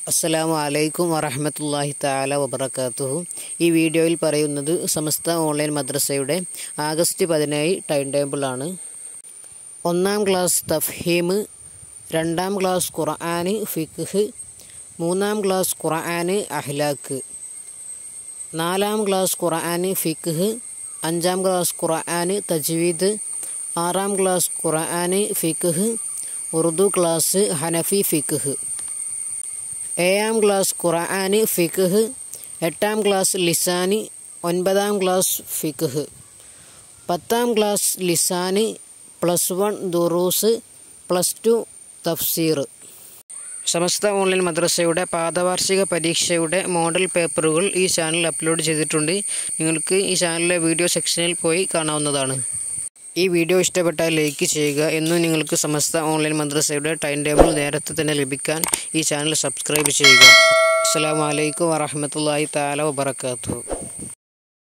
അസ്സലാമു അലൈക്കും വറഹമത്തല്ലാഹി താല വബർക്കാത്തുഹു ഈ വീഡിയോയിൽ പറയുന്നത് സമസ്ത ഓൺലൈൻ മദ്രസയുടെ ആഗസ്റ്റ് പതിനേഴ് ടൈം ടേബിളാണ് ഒന്നാം ക്ലാസ് തഫ്ഹീം രണ്ടാം ക്ലാസ് ഖുർആന് ഫിഖ് മൂന്നാം ക്ലാസ് ഖുർആന് അഹ്ലാക്ക് നാലാം ക്ലാസ് ഖുർആന് ഫിഖ് അഞ്ചാം ക്ലാസ് ഖുർആന് തജ്വീദ് ആറാം ക്ലാസ് ഖുർആന് ഫിഖ് ഉറുദു ക്ലാസ് ഹനഫി ഫിഖ് ഏഴാം ക്ലാസ് ഖുർആന് ഫിഖ് എട്ടാം ക്ലാസ് ലിസാനി ഒൻപതാം ക്ലാസ് ഫിഖ് പത്താം ക്ലാസ് ലിസാനി പ്ലസ് വൺ ദുറൂസ് പ്ലസ് ടു തഫ്സീർ സമസ്ത ഓൺലൈൻ മദ്രസയുടെ പാദവാർഷിക പരീക്ഷയുടെ മോഡൽ പേപ്പറുകൾ ഈ ചാനൽ അപ്ലോഡ് ചെയ്തിട്ടുണ്ട് നിങ്ങൾക്ക് ഈ ചാനലിലെ വീഡിയോ സെക്ഷനിൽ പോയി കാണാവുന്നതാണ് ഈ വീഡിയോ ഇഷ്ടപ്പെട്ടാൽ ലൈക്ക് ചെയ്യുക എന്നും നിങ്ങൾക്ക് സമസ്ത ഓൺലൈൻ മദ്രസയുടെ ടൈം ടേബിൾ നേരത്തെ തന്നെ ലഭിക്കാൻ ഈ ചാനൽ സബ്സ്ക്രൈബ് ചെയ്യുക അസ്സാം വലൈക്കും വറഹമത്തല്ലാഹി താല വബർക്കാത്തു